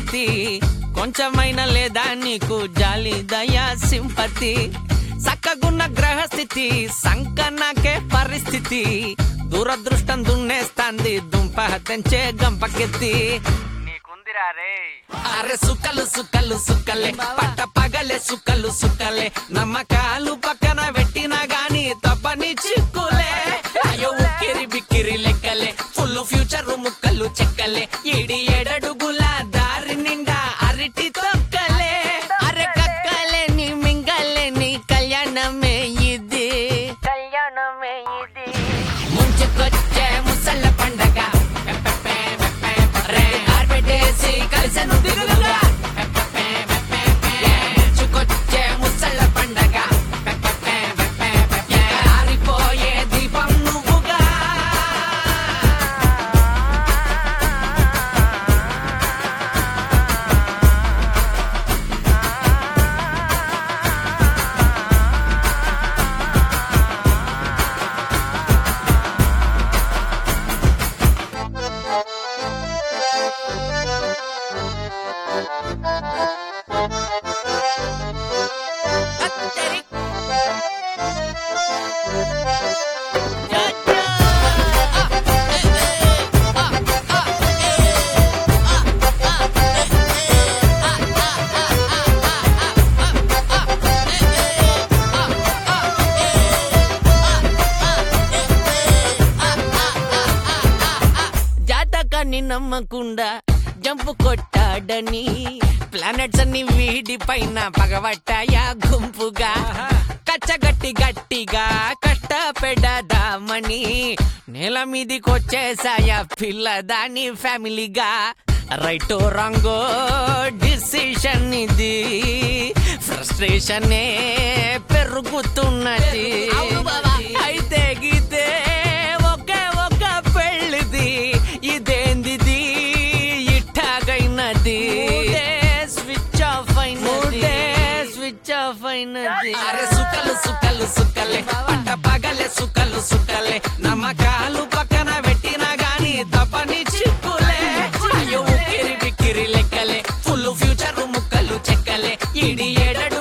గతి కొంచెమైనా లేదా నీకు జాలి దయా సింపతి సక్కగున్న గ్రహస్థితి సంకనాకే పరిస్థితి దురదృష్టం దున్నేస్తాంది దుంప తెంచే గంపకెత్తి నీకుందిరా రే అరే సుక్కలు సుక్కలు సుక్కలే పట్ట పగలే సుక్కలు సుక్కలే నమ్మకాలు పక్కన పెట్టినా గాని తప్పని చిక్కులే అయ్యో ఉక్కిరి బిక్కిరి లెక్కలే ఫుల్ ఫ్యూచర్ ముక్కలు చెక్కలే ఇడి ఎడడుగుల దారి నిండా అరటి తొక్కలే అరే కక్కలేని మింగలేని కళ్యాణమే ఇది కళ్యాణమే ఇది ముంచుకొచ్చే ముసళ్ళ పండగ రే ఆర్బెటేసి కలిసను దిగులుగా ముంచుకొచ్చే ముసళ్ళ పండగ ఆరిపోయే దీపం నువ్వుగా జాతకాన్ని నమ్మకుండా జంపు కొట్టాడని ప్లానెట్స్ అన్ని వీడి పైన పగబట్టాయా గుంపుగా కచ్చగట్టి గట్టిగా కష్టపెడదామని నేల మీదికొచ్చేసాయా పిల్లదాని ఫ్యామిలీగా రైట్ రాంగో డిసిషన్ ఇది ఫ్రస్ట్రేషన్ పెరుగుతున్నది అయితే గీతే ఒకే ఒక పెళ్ళిది ఇదేందిది ఇట్టాగైనది స్విచ్ ఆఫ్ అయినది స్విచ్ ఆఫ్ అయినది అరే సుక్కలు సుక్కలు సుక్కలే పంట పగలే సుక్కలు సుక్కలే నమ్మకాలు పక్కన పెట్టినా గాని తప్పని చిక్కులే అయ్యో ఉక్కిరి బిక్కిరి లెక్కలే ఫుల్ ఫ్యూచర్ ముక్కలు చెక్కలే ఇడి ఎడడు